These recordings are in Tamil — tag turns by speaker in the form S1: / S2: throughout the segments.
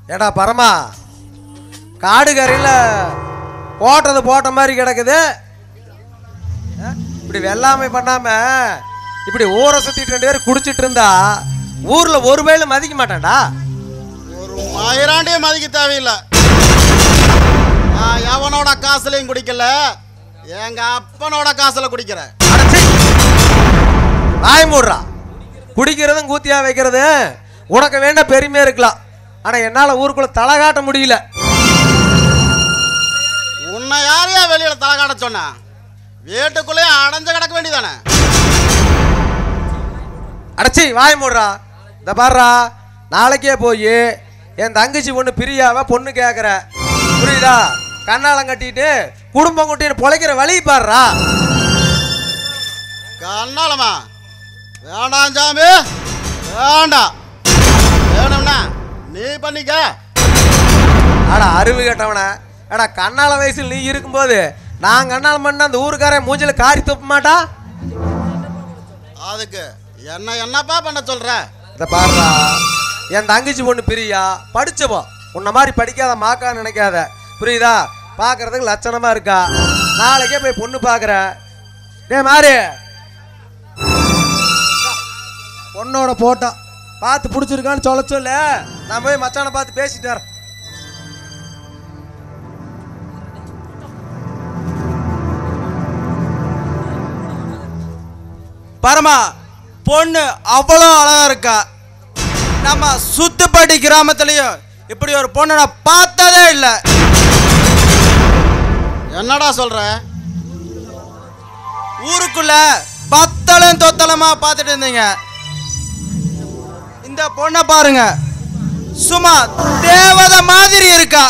S1: ஏடா பரமா காடு கரையில் போட்டது போட்ட மாதிரி கிடக்குது ஆ? இப்படி வெள்ளாமை பண்ணாம இப்படி ஊரை சுத்திட்டு ரெண்டு பேரும் குடிச்சிட்டு இருந்தா ஊர்ல ஒரு வேளை மதிக்க மாட்டான்டா
S2: ஒரு மயிராண்டியே மதிக்க தேவையில்லை நான் எவனோட காசுலையும் குடிக்கல எங்க அப்பனோட காசுல குடிக்கிறேன்
S1: அடச்சி வாய் மூடுறா குடிக்கிறதும் கூத்தியா வைக்கிறது உனக்கு வேண்ட பெருமையா இருக்கலாம் ஆனா என்னால ஊருக்குள்ள தலை காட்ட முடியல
S2: உன்னை யாரையா வெளியில தலை காட்ட சொன்ன வீட்டுக்குள்ளேயே அடைஞ்சு கிடக்க வேண்டியதானே
S1: அடச்சி வாய் மூடுறா இந்த பாருடா நாளைக்கே போய் என் தங்கச்சி பொண்ணு பிரியாவ பொண்ணு கேட்குற புரியுதா கண்ணாலம் கட்டிட்டு குடும்பம் குட்டின்னு பொழைக்கிற வழி பாருடா
S2: கண்ணாலமா வேண்டாம் சாமி வேண்டாம் வேணும்னா நீ பண்ணிக்க
S1: அடா அறிவு கேட்டவன அடா கண்ணால வயசில் நீ இருக்கும்போது நான் கண்ணாலம் பண்ண அந்த ஊருக்காரன் மூஞ்சில காரி துப்ப மாட்டா
S2: அதுக்கு என்ன என்னப்பா பண்ண சொல்ற
S1: இதை பாருடா என் தங்கச்சி பொண்ணு பிரியா படிச்சவோ உன்ன மாதிரி படிக்காத மாக்கா நினைக்காத புரியுதா பார்க்கறதுக்கு லட்சணமா இருக்கா நாளைக்கே போய் பொண்ணு பார்க்குற டே மாறி பொண்ணோட போட்டோ பார்த்து பிடிச்சிருக்கான்னு சொல்ல சொல்லு நான் போய் மச்சானை பார்த்து பேசிட்டு வரேன்
S3: பரமா பொண்ணு அவ்வளோ அழகா இருக்கா நம்ம சுத்துப்பட்டி கிராமத்துலயும் இப்படி ஒரு பொண்ணை நான் பார்த்ததே இல்லை
S2: என்னடா சொல்ற
S3: ஊருக்குள்ள பத்தலும் தொத்தலமா பார்த்துட்டு இருந்தீங்க இந்த பொண்ணை பாருங்க சும்மா தேவதை மாதிரி இருக்கா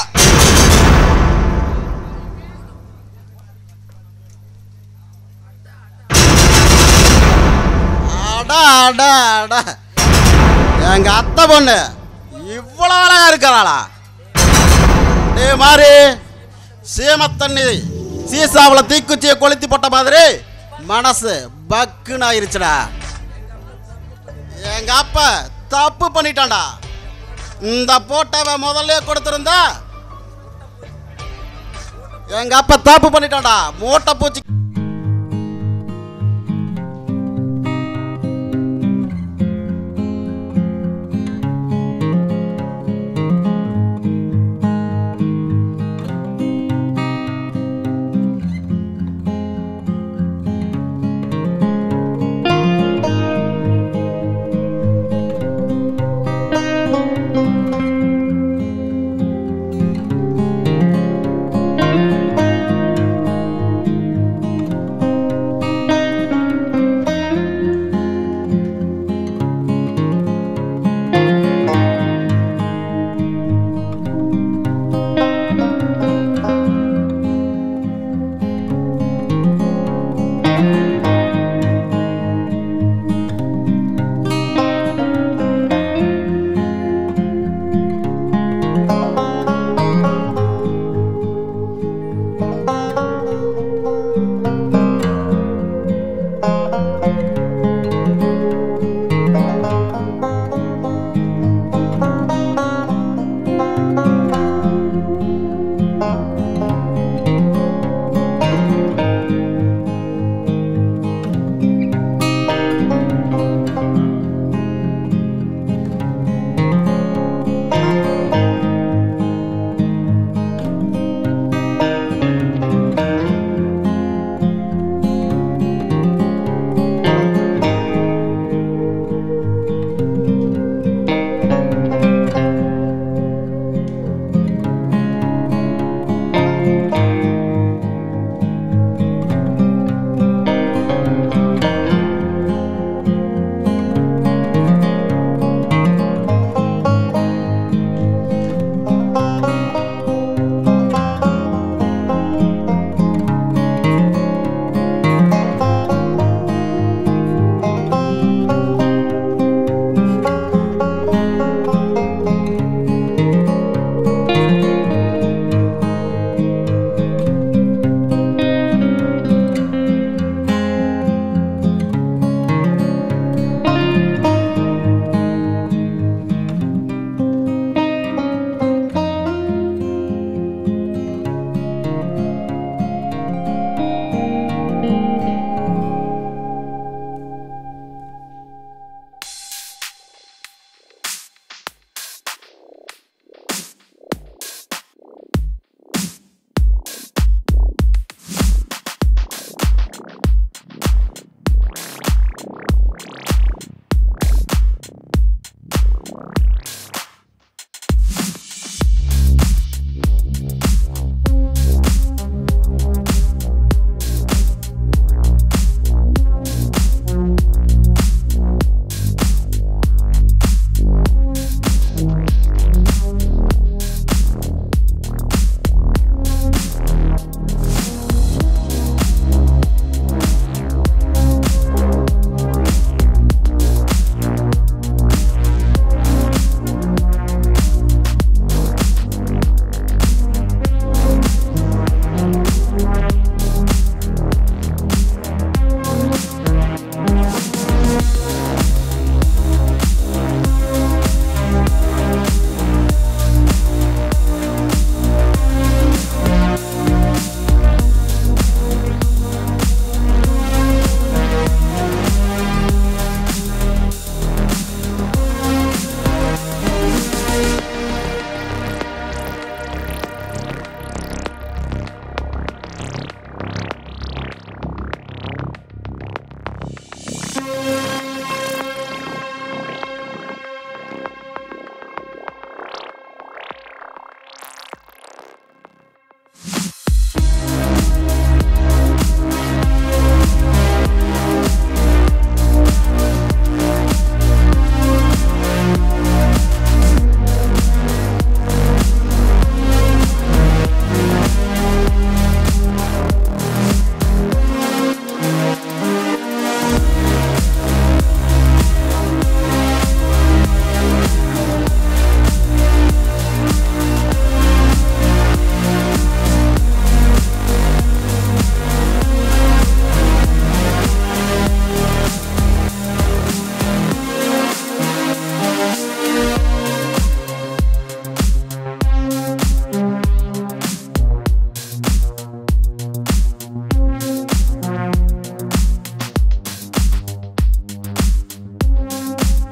S2: அடா அடா அடா எங்க அத்தை பொண்ணு இவ்வளவு அழகா இருக்கிறாளா டே மாதிரி சீமத்தண்ணி சீசாவில் தீக்குச்சியை கொளுத்தி போட்ட மாதிரி மனசு பக்குன்னு ஆயிருச்சுடா எங்க அப்பா தப்பு பண்ணிட்டான்டா இந்த போட்டோவை முதல்ல கொடுத்திருந்தா எங்க அப்பா தப்பு பண்ணிட்டான்டா மூட்டை பூச்சி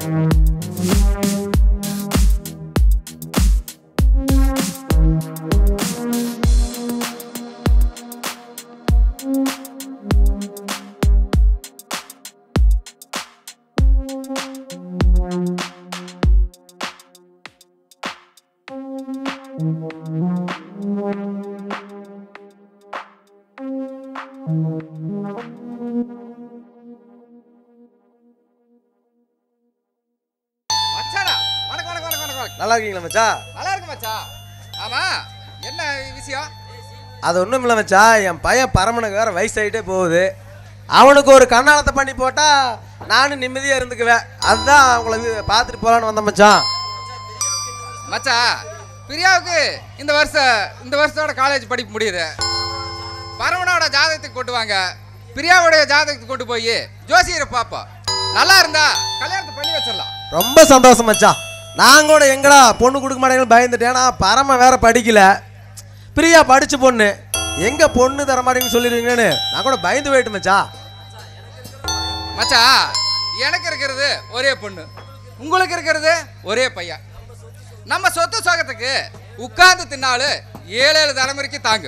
S4: மச்சானா வணக்கம் வணக்கம் வணக்கம் வணக்கம் வணக்கம்.
S1: நல்லா இருக்கீங்களா மச்சா
S4: நல்லா இருக்கு மச்சான் ஆமா என்ன விஷயம்
S1: அது ஒன்றும் இல்லை மச்சா என் பையன் பரமனுக்கு வேற வயசாயிட்டே போகுது அவனுக்கு ஒரு கண்ணாலத்தை பண்ணி போட்டா நானும் நிம்மதியாக இருந்துக்குவேன் அதுதான் அவங்கள வி- பார்த்துட்டு போகலான்னு வந்தேன் மச்சான்
S4: மச்சான் பிரியாவுக்கு இந்த வருஷம் இந்த வருஷத்தோட காலேஜ் படிப்பு முடியுது பரமனோட ஜாதகத்துக்கு கொண்டு வாங்க பிரியாவுடைய ஜாதகத்துக்கு கொண்டு போய் ஜோசியரை பார்ப்போம் நல்லா இருந்தா கல்யாணத்தை பண்ணி வச்சிடலாம்
S1: ரொம்ப சந்தோஷம் மச்சான் நான் கூட எங்கடா பொண்ணு கொடுக்க மாட்டேங்கன்னு பயந்துட்டேன் ஏன்னா பரம வேற படிக்கல பிரியா படிச்ச பொண்ணு எங்க பொண்ணு தர மாட்டேங்கன்னு சொல்லிடுவீங்கன்னு நான் கூட பயந்து போயிட்டு மச்சான்
S4: மச்சான் எனக்கு இருக்கிறது ஒரே பொண்ணு உங்களுக்கு இருக்கிறது ஒரே பையன் நம்ம சொத்து சோகத்துக்கு உட்கார்ந்து தின்னாலு ஏழு ஏழு தலைமுறைக்கு தாங்கு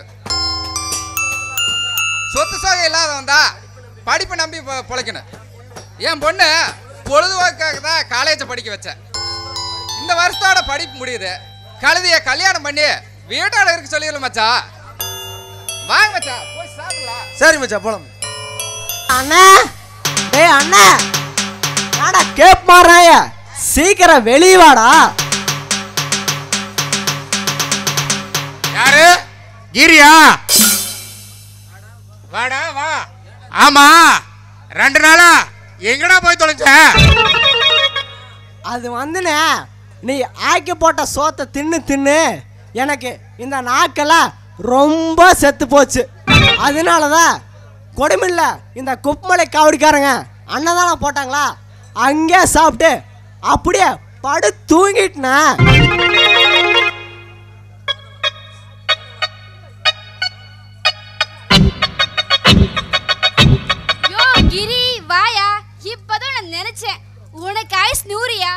S4: சொத்து சோகம் இல்லாதவன் தான் படிப்பை நம்பி பொ- பொழைக்கணும் என் பொண்ணு பொழுதுபோக்காக தான் காலேஜை படிக்க வச்சேன் இந்த வருஷத்தோட படிப்பு முடியுது கழுதிய கல்யாணம் பண்ணி வீட்டோட இருக்க சொல்லிடலாம் மச்சான் வாங்க மச்சான் போய் சாப்பிடலாம்
S1: சரி மச்சான் போலாம்
S5: அண்ணா டேய் அண்ணா ஏடா கேப் மாறாய சீக்கிரம் வெளிய வாடா
S6: யாரு கிரியா வாடா வா ஆமா ரெண்டு நாளா எங்கடா போய் தொலைஞ்ச
S5: அது வந்துனே நீ ஆக்கி போட்ட சோத்தை தின்னு தின்னு எனக்கு இந்த நாக்கெல்லாம் ரொம்ப செத்து போச்சு அதனால தான் கொடுமில்ல இந்த குப்பமலை காவடிக்காரங்க அன்னதானம் போட்டாங்களா அங்கே சாப்பிட்டு அப்படியே படு தூங்கிட்டேனே
S7: யோ கிரி வாயா இப்பதான் நான் நினைச்சேன் உனக்கு ஐஸ் நூறியா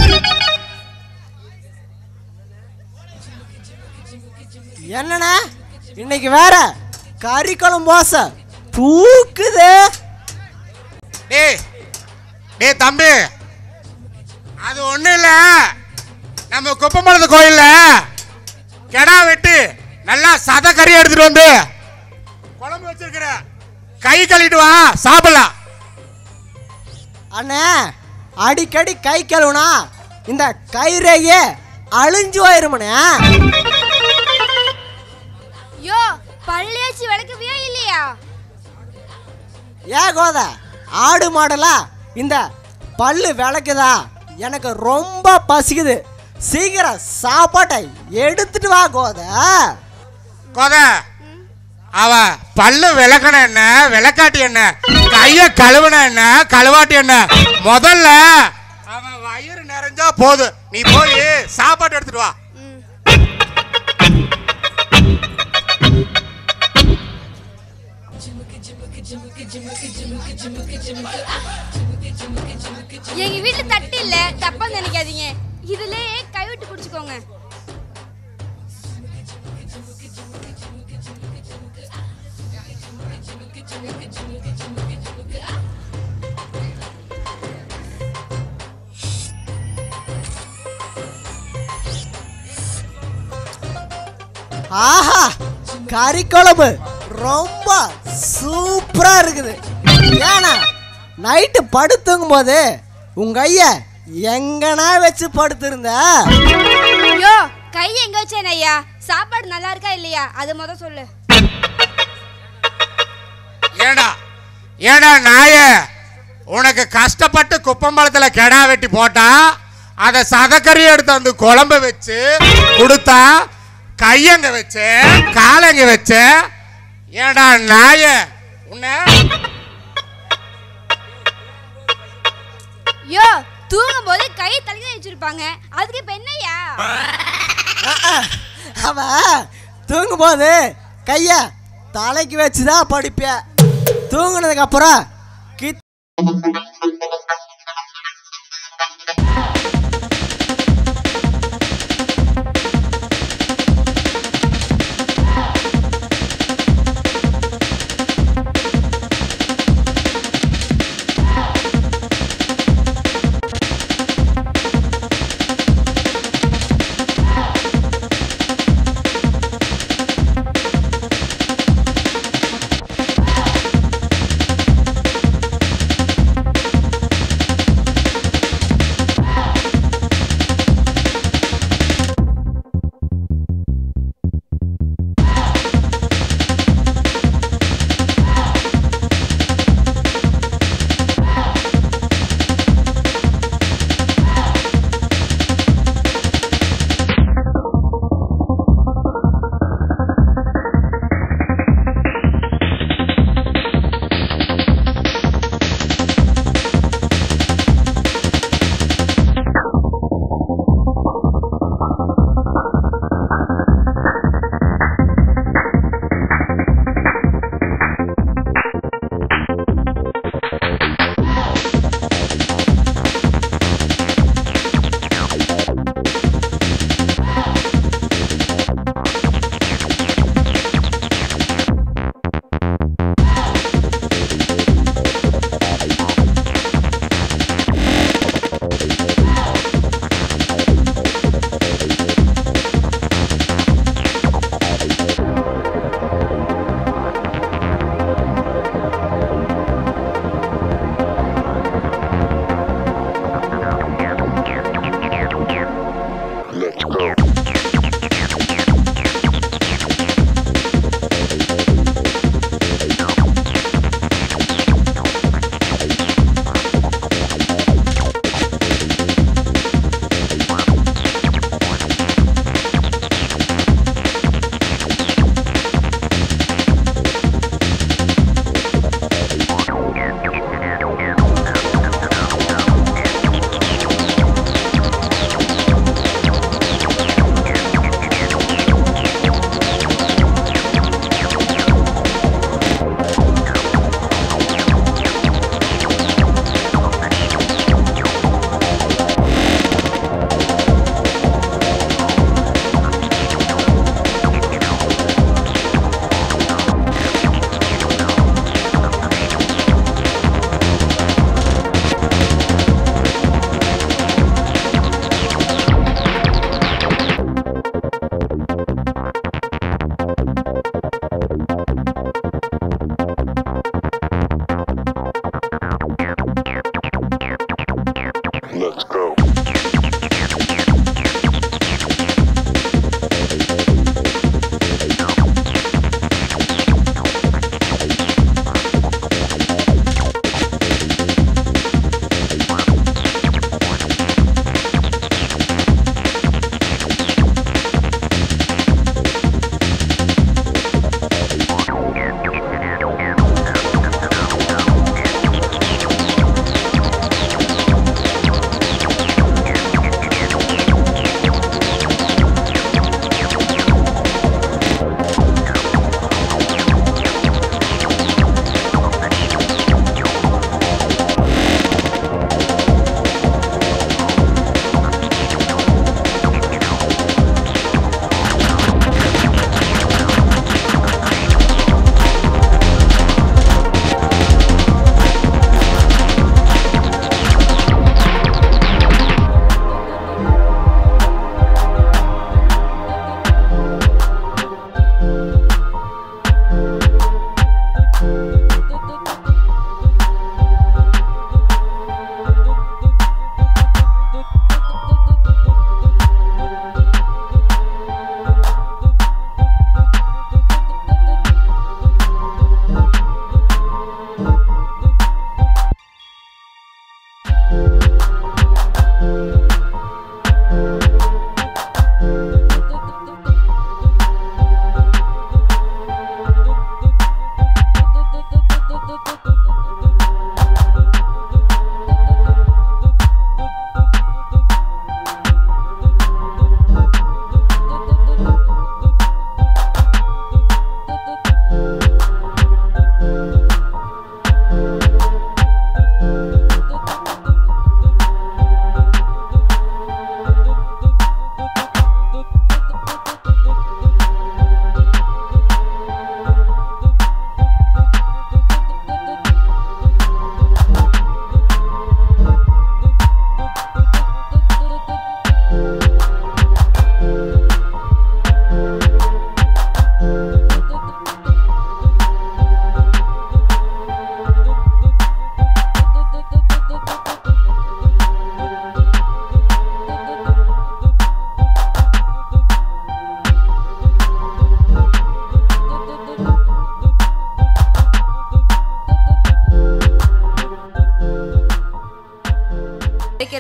S5: என்னண்ணே இன்னைக்கு வேற கறி குழம்பு வாசை தூக்குது
S6: டேய் டேய் தம்பி அது ஒண்ணும் இல்ல நம்ம குப்பமலத்து கோயில்ல கெடா வெட்டி நல்லா சத கறி எடுத்துட்டு வந்து குழம்பு வச்சிருக்கிற கை கழுவிட்டு வா சாப்பிடலாம்
S5: அண்ணே அடிக்கடி கை கழுவுனா இந்த கைரேயே அழிஞ்சு போயிருமண்ணே
S7: யோ பள்ளியாச்சி விளக்குவியா இல்லையா
S5: ஏ கோத ஆடு மாடலா இந்த பல்லு விளக்குதா எனக்கு ரொம்ப பசிக்குது சீக்கிரம் சாப்பாட்டை எடுத்துட்டு வா கோத
S6: கொத அவ பல்லு விளக்கண என்ன விளக்காட்டி என்ன கைய கழுவுன என்ன கழுவாட்டி என்ன முதல்ல அவன் வயிறு நிறைஞ்சா போதும் நீ போய் சாப்பாடு எடுத்துட்டு வா
S7: எங்க வீட்டு தட்டு இல்ல தப்பா நினைக்காதீங்க இதுல கை விட்டு குடிச்சுக்கோங்க
S5: ஆஹா கறி குழம்பு ரொம்ப சூப்பரா இருக்குது ஏன்னா நைட்டு படுத்துங்கும் போது உங்க ஐய எங்கனா வச்சு படுத்திருந்த
S7: யோ கை எங்க வச்சேன் ஐயா சாப்பாடு நல்லா இருக்கா இல்லையா அது முத சொல்லு
S6: ஏடா ஏடா நாய உனக்கு கஷ்டப்பட்டு குப்பம்பழத்துல கெடா வெட்டி போட்டா அதை சதக்கறி எடுத்து வந்து குழம்பு வச்சு கொடுத்தா கையங்க வச்சு காலங்க வச்சு ஏடா நாய உன்னை
S7: யோ தூங்கும் போது கை தலைக்கு வச்சிருப்பாங்க அதுக்கு இப்ப என்னய்யா
S5: அவ தூங்கும்போது கைய தலைக்கு வச்சுதான் படிப்ப தூங்குனதுக்கு அப்புறம் கித்
S7: ஆ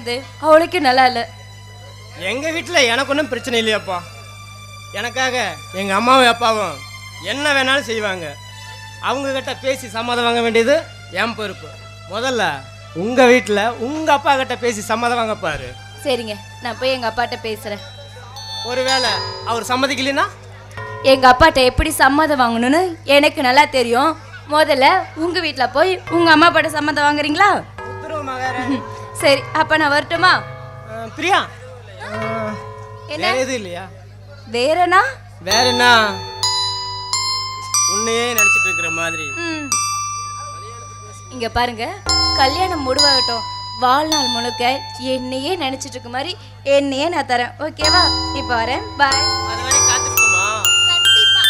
S8: இருக்கிறது அவளுக்கு நல்லா இல்லை
S5: எங்க வீட்டில் எனக்கு ஒன்றும் பிரச்சனை இல்லையாப்பா எனக்காக எங்க அம்மாவும் அப்பாவும் என்ன வேணாலும் செய்வாங்க அவங்க கிட்ட பேசி சம்மதம் வாங்க வேண்டியது என் பொறுப்பு முதல்ல உங்க வீட்டில் உங்க அப்பா கிட்ட பேசி சம்மதம் வாங்க பாரு
S8: சரிங்க நான் போய் எங்க அப்பாட்ட பேசுறேன்
S5: ஒருவேளை அவர் சம்மதிக்கலைன்னா
S8: எங்க அப்பாட்ட எப்படி சம்மதம் வாங்கணும்னு எனக்கு நல்லா தெரியும் முதல்ல உங்க வீட்ல போய் உங்க அம்மா அப்பாட்ட சம்மதம் வாங்குறீங்களா
S5: உத்தரவு மகார
S8: சரி அப்ப நான் வரட்டுமா
S5: அஹ், பிரியா அஹ்,
S8: என்ன?
S5: வேற எதுவும் இல்லையா
S8: வேறனா
S5: வேற என்ன உன்னையே நினைச்சிட்டு இருக்கிற மாதிரி
S8: ம். இங்க பாருங்க கல்யாணம் முடிவாகட்டும் வாழ்நாள் முழுக்க என்னையே நினைச்சிட்டு இருக்க மாதிரி என்னையே நான் தரேன் ஓகேவா இப்போ வரேன் பாய்
S5: அது வரை காத்திருக்குமா
S7: கண்டிப்பா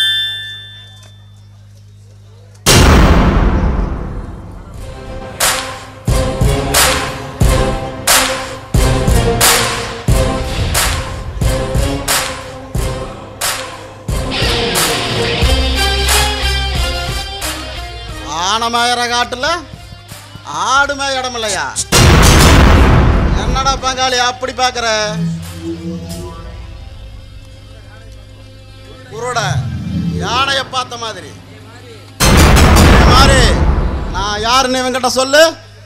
S2: ஆனை மேயிற காட்டுல ஆடு மேய இடம் இல்லையா என்னடா பங்காளி அப்படி பார்க்குற குருட யானையை பார்த்த மாதிரி இதே மாதிரி நான் யாருன்னு இவங்கிட்ட சொல்லு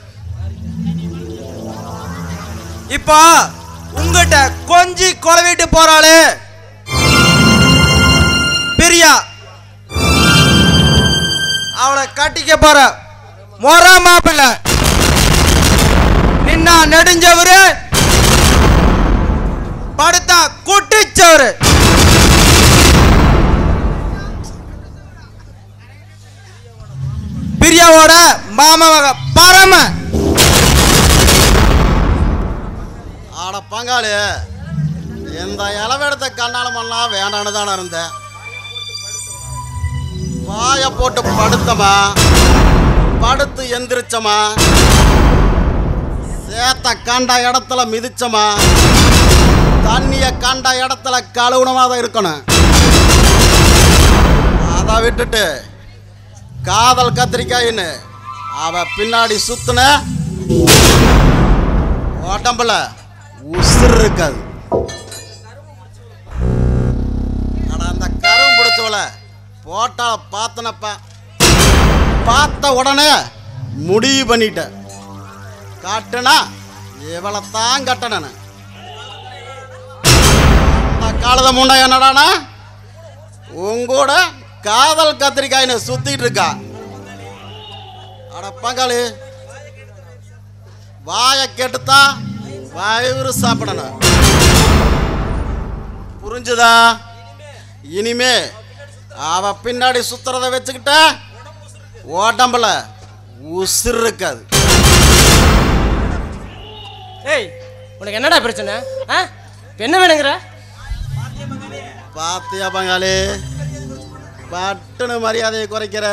S3: இப்போ உங்ககிட்ட கொஞ்சி கொலவிட்டு போறாளே பிரியா அவளை கட்டிக்க போற மொற மாப்பிள்ள நின்னா நெடுஞ்சவரு படுத்தா குட்டிச்சவரு பிரியாவோட மாமா மக பரம
S2: ஆட பங்காளி இந்த இளவெடுத்த கண்ணாலமெல்லாம் வேண்டான்னு தானே இருந்தேன் வாய போட்டு படுத்தமா படுத்து எந்திரிச்சமா சேத்த கண்ட இடத்துல மிதிச்சமா தண்ணிய கண்ட இடத்துல கழுவுனமா தான் இருக்கணும் அதை விட்டுட்டு காதல் கத்திரிக்காயின்னு அவ பின்னாடி சுத்துன உடம்புல உசுர் இருக்காது ஆனா அந்த கரும் பிடிச்சவள போட்டா பார்த்தனப்பா பார்த்த உடனே முடிவு பண்ணிட்டேன் காட்டுனா இவளை தான் கட்டணும் அந்த காலத முண்டை என்னடானா உங்கூட காதல் கத்திரிக்காயின்னு சுத்திட்டு இருக்கா அட பங்காளி வாயை கேட்டுத்தான் வயிறு சாப்பிடணும் புரிஞ்சுதா இனிமே அவ பின்னாடி சுத்துறத வச்சுக்கிட்ட உடம்புல உசுர் இருக்காது
S5: ஏய் உனக்கு என்னடா பிரச்சனை ஆ இப்ப என்ன வேணுங்கிற
S2: பாத்தியா பங்காளி பட்டுன்னு மரியாதையை குறைக்கிற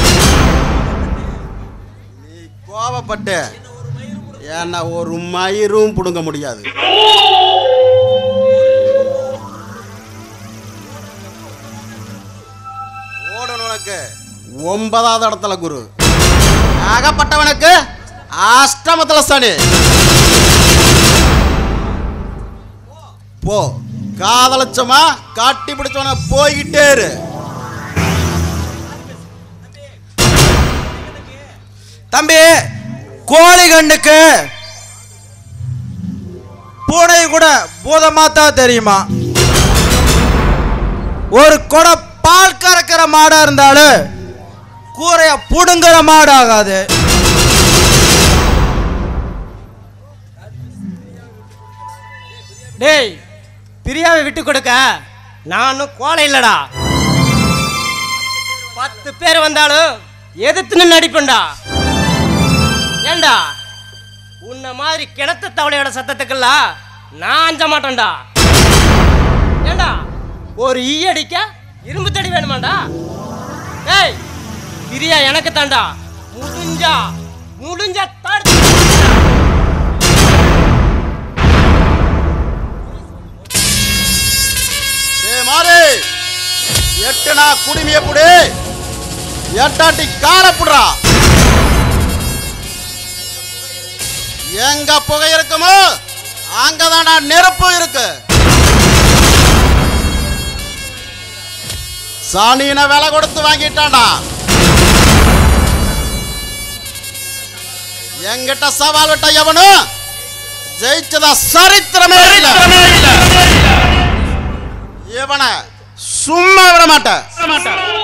S2: நீ கோவப்பட்டு என்ன ஒரு மயிரும் பிடுங்க முடியாது ஓடணுனக்கு ஒன்பதாவது இடத்துல குரு ஆகப்பட்டவனுக்கு அஷ்டமத்துல சனி போ காதலிச்சமா காட்டி பிடிச்சவன போய்கிட்டே இரு
S3: தம்பி கோழி கண்ணுக்கு பூனை கூட பூதமாத்தா தெரியுமா ஒரு கொடை பால் கறக்கிற மாடா இருந்தாலும் கூரைய புடுங்குற மாடு ஆகாது
S5: டேய் பிரியாவை விட்டு கொடுக்க நானும் கோலை இல்லடா பத்து பேர் வந்தாலும் எதிர்த்துன்னு நடிப்பேன்டா ஏண்டா உன்னை மாதிரி கிணத்து தவளையோட சத்தத்துக்கெல்லாம் நான் அஞ்ச மாட்டேன்டா ஏண்டா ஒரு ஈ அடிக்க இரும்பு தடி வேணுமாண்டா டேய் பிரியா எனக்கு தாண்டா முடிஞ்சா முடிஞ்சா தடுத்து
S2: ஏ மாறு எட்டுனா குடுமிய புடி எட்டாட்டி கால புடுறா எங்க புகை இருக்குமோ அங்கதான்டா நெருப்பு இருக்கு சாணியின விலை கொடுத்து வாங்கிட்டான்டா எங்கிட்ட சவால் விட்ட எவனும் ஜெயிச்சதா சரித்திரமே இல்ல இவனை சும்மா விட மாட்டேன்